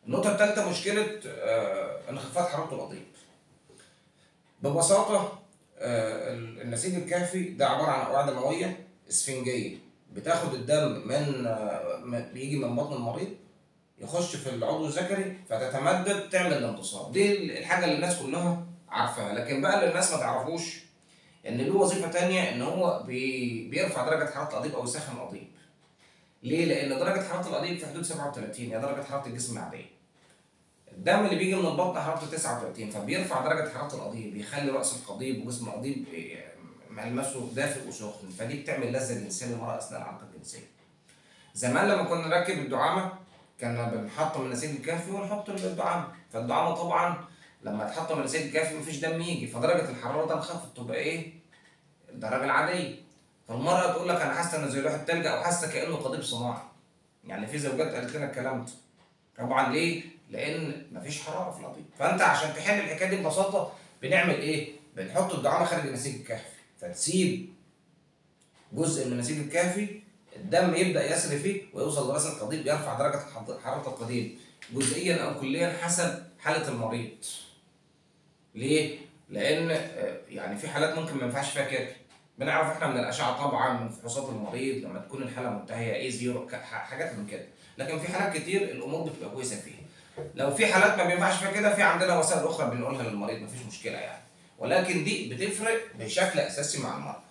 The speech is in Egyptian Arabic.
النقطه الثالثه مشكله آه، انخفاض حراره القضيب ببساطه آه، النسيج الكهفي ده عباره عن اوعيه دمويه اسفنجيه بتاخد الدم من آه، من- بيجي من بطن المريض يخش في العضو الذكري فتتمدد تعمل الانتصاب دي الحاجه اللي الناس كلها عارفاها لكن بقى اللي الناس ما تعرفوش ان له وظيفه تانية ان هو بي بيرفع درجه حراره القضيب او يسخن القضيب ليه لان درجه حراره القضيب في حدود 37 هي درجه حراره الجسم العاديه الدم اللي بيجي من البطن حرارته 39 فبيرفع درجه حراره القضيب بيخلي راس القضيب وجسم القضيب إيه، ملمسه دافئ وسخن فدي بتعمل لذه جنسيه للمراه اثناء العلاقه الجنسيه زمان لما كنا نركب الدعامه كنا بنحطم النسيج الكافي ونحط الدعامه فالدعامه طبعا لما تحطم النسيج الكافي مفيش دم يجي فدرجه الحراره تنخفض تبقى ايه الدرجه العاديه فالمراه تقول لك انا حاسه ان زي لوح التلج او حاسه كانه قضيب صناعي يعني في زوجات قالت لنا الكلام ده طبعا ليه؟ لان مفيش حراره في القضيب فانت عشان تحل الحكايه دي ببساطه بنعمل ايه؟ بنحط الدعامه خارج النسيج الكهفي فتسيب جزء من النسيج الكهفي الدم يبدا يسري فيه ويوصل لراس القضيب يرفع درجه حض- حراره القضيب جزئيا او كليا حسب حاله المريض. ليه؟ لان آه، يعني في حالات ممكن ما ينفعش فيها كده. بنعرف احنا من الاشعه طبعا من فحوصات المريض لما تكون الحاله منتهيه اي زيرو ك- ح- حاجات من كده. لكن في حالات كتير الامور بتبقى كويسه فيها. لو في حالات ما بينفعش فيها كده في عندنا وسائل اخرى بنقولها للمريض مفيش مشكله يعني. ولكن دي بتفرق بشكل اساسي مع المرض.